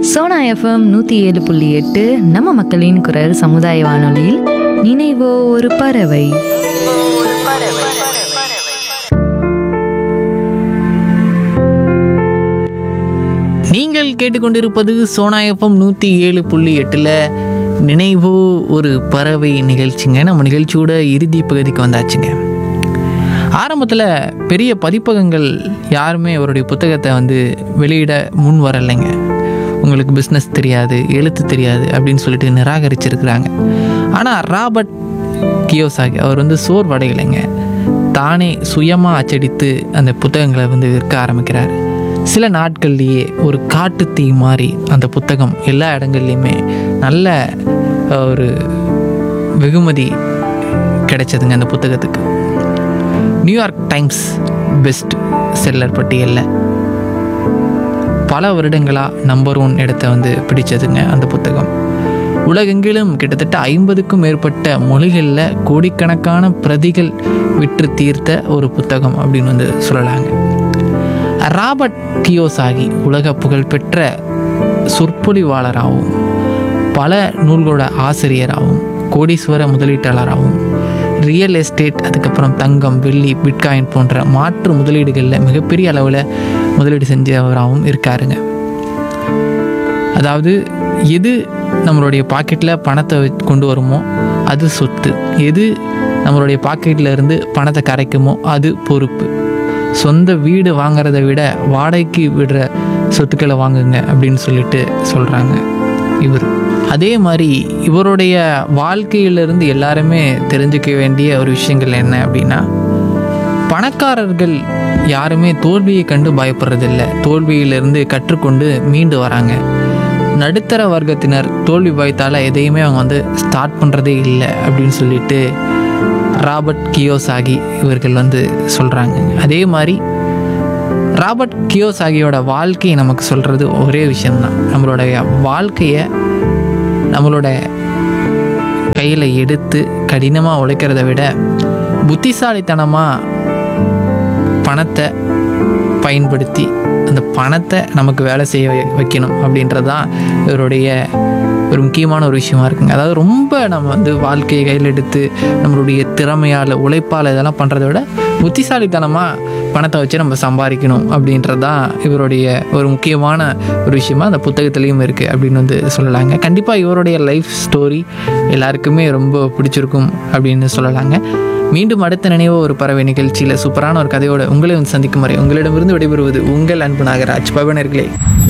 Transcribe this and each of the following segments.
Sona FM நூற்றி ஏழு புள்ளி எட்டு நம்ம மக்களின் குரல் சமுதாய வானொலியில் நினைவோ ஒரு பறவை நீங்கள் கேட்டுக்கொண்டிருப்பது சோனா எஃப்எம் நூற்றி ஏழு புள்ளி எட்டில் நினைவு ஒரு பறவை நிகழ்ச்சிங்க நம்ம நிகழ்ச்சியோட இறுதி பகுதிக்கு வந்தாச்சுங்க ஆரம்பத்தில் பெரிய பதிப்பகங்கள் யாருமே அவருடைய புத்தகத்தை வந்து வெளியிட முன் வரலைங்க உங்களுக்கு பிஸ்னஸ் தெரியாது எழுத்து தெரியாது அப்படின்னு சொல்லிட்டு நிராகரிச்சிருக்கிறாங்க ஆனால் ராபர்ட் கியோசாகி அவர் வந்து சோர்வடையலைங்க தானே சுயமாக அச்சடித்து அந்த புத்தகங்களை வந்து விற்க ஆரம்பிக்கிறார் சில நாட்கள்லேயே ஒரு காட்டு தீ மாதிரி அந்த புத்தகம் எல்லா இடங்கள்லையுமே நல்ல அஹ், ஒரு வெகுமதி கிடைச்சதுங்க அந்த புத்தகத்துக்கு நியூயார்க் டைம்ஸ் பெஸ்ட் செல்லர் பட்டியலில் பல வருடங்களாக நம்பர் ஒன் இடத்த வந்து பிடிச்சதுங்க அந்த புத்தகம் உலகெங்கிலும் கிட்டத்தட்ட ஐம்பதுக்கும் மேற்பட்ட மொழிகளில் கோடிக்கணக்கான பிரதிகள் விற்று தீர்த்த ஒரு புத்தகம் அப்படின்னு வந்து சொல்லலாங்க ராபர்ட் கியோசாகி உலக புகழ்பெற்ற சொற்பொழிவாளராகவும் பல நூல்களோட ஆசிரியராகவும் கோடீஸ்வர முதலீட்டாளராகவும் ரியல் எஸ்டேட் அதுக்கப்புறம் தங்கம் வெள்ளி பிட்காயின் போன்ற மாற்று முதலீடுகளில் மிகப்பெரிய அளவில் முதலீடு செஞ்சவராகவும் இருக்காருங்க அதாவது எது நம்மளுடைய பாக்கெட்டில் பணத்தை வச்சு கொண்டு வருமோ அது சொத்து எது நம்மளுடைய பாக்கெட்டில் இருந்து பணத்தை கரைக்குமோ அது பொறுப்பு சொந்த வீடு வாங்குறத விட வாடகைக்கு விடுற சொத்துக்களை வாங்குங்க அப்படின்னு சொல்லிட்டு சொல்கிறாங்க இவர் அதே மாதிரி இவருடைய வாழ்க்கையிலிருந்து எல்லாருமே தெரிஞ்சுக்க வேண்டிய ஒரு விஷயங்கள் என்ன அப்படின்னா பணக்காரர்கள் யாருமே தோல்வியை கண்டு பயப்படுறதில்ல தோல்வியிலிருந்து கற்றுக்கொண்டு மீண்டு வராங்க நடுத்தர வர்க்கத்தினர் தோல்வி பயத்தால் எதையுமே அவங்க வந்து ஸ்டார்ட் பண்ணுறதே இல்லை அப்படின்னு சொல்லிட்டு ராபர்ட் கியோசாகி இவர்கள் வந்து சொல்கிறாங்க அதே மாதிரி ராபர்ட் கியோசாகியோட வாழ்க்கையை நமக்கு சொல்கிறது ஒரே விஷயம்தான் நம்மளுடைய வாழ்க்கையை நம்மளோட கையில் எடுத்து கடினமாக உழைக்கிறத விட புத்திசாலித்தனமாக பணத்தை பயன்படுத்தி அந்த பணத்தை நமக்கு வேலை செய்ய வை- வைக்கணும் அப்படின்றது தான் இவருடைய ஒரு முக்கியமான ஒரு விஷயமா இருக்குங்க அதாவது ரொம்ப நம்ம வந்து வாழ்க்கையை கையில் எடுத்து நம்மளுடைய திறமையால் உழைப்பால் இதெல்லாம் பண்ணுறத விட புத்திசாலித்தனமாக பணத்தை வச்சு நம்ம சம்பாதிக்கணும் அப்படின்றது தான் இவருடைய ஒரு முக்கியமான ஒரு விஷயமா அந்த புத்தகத்துலேயும் இருக்குது அப்படின்னு வந்து சொல்லலாங்க கண்டிப்பாக இவருடைய லைஃப் ஸ்டோரி எல்லாருக்குமே ரொம்ப பிடிச்சிருக்கும் அப்படின்னு சொல்லலாங்க மீண்டும் அடுத்த நினைவு ஒரு பறவை நிகழ்ச்சியில் சூப்பரான ஒரு கதையோட உங்களை வந்து சந்திக்கும் வரை உங்களிடமிருந்து விடைபெறுவது உங்கள் அன்பு நாகராஜ் பவனர்களே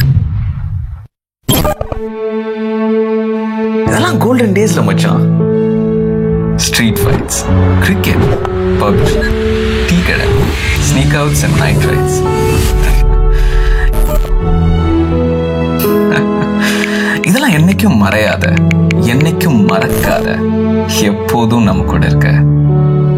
இதெல்லாம் கோல்டன் டேஸ்ல மச்சான் street fights cricket PUBG tea கடை sneak outs and night rides இதெல்லாம் என்னைக்கும் மறையாத என்னைக்கும் மறக்காத எப்போதும் நம்ம கூட இருக்க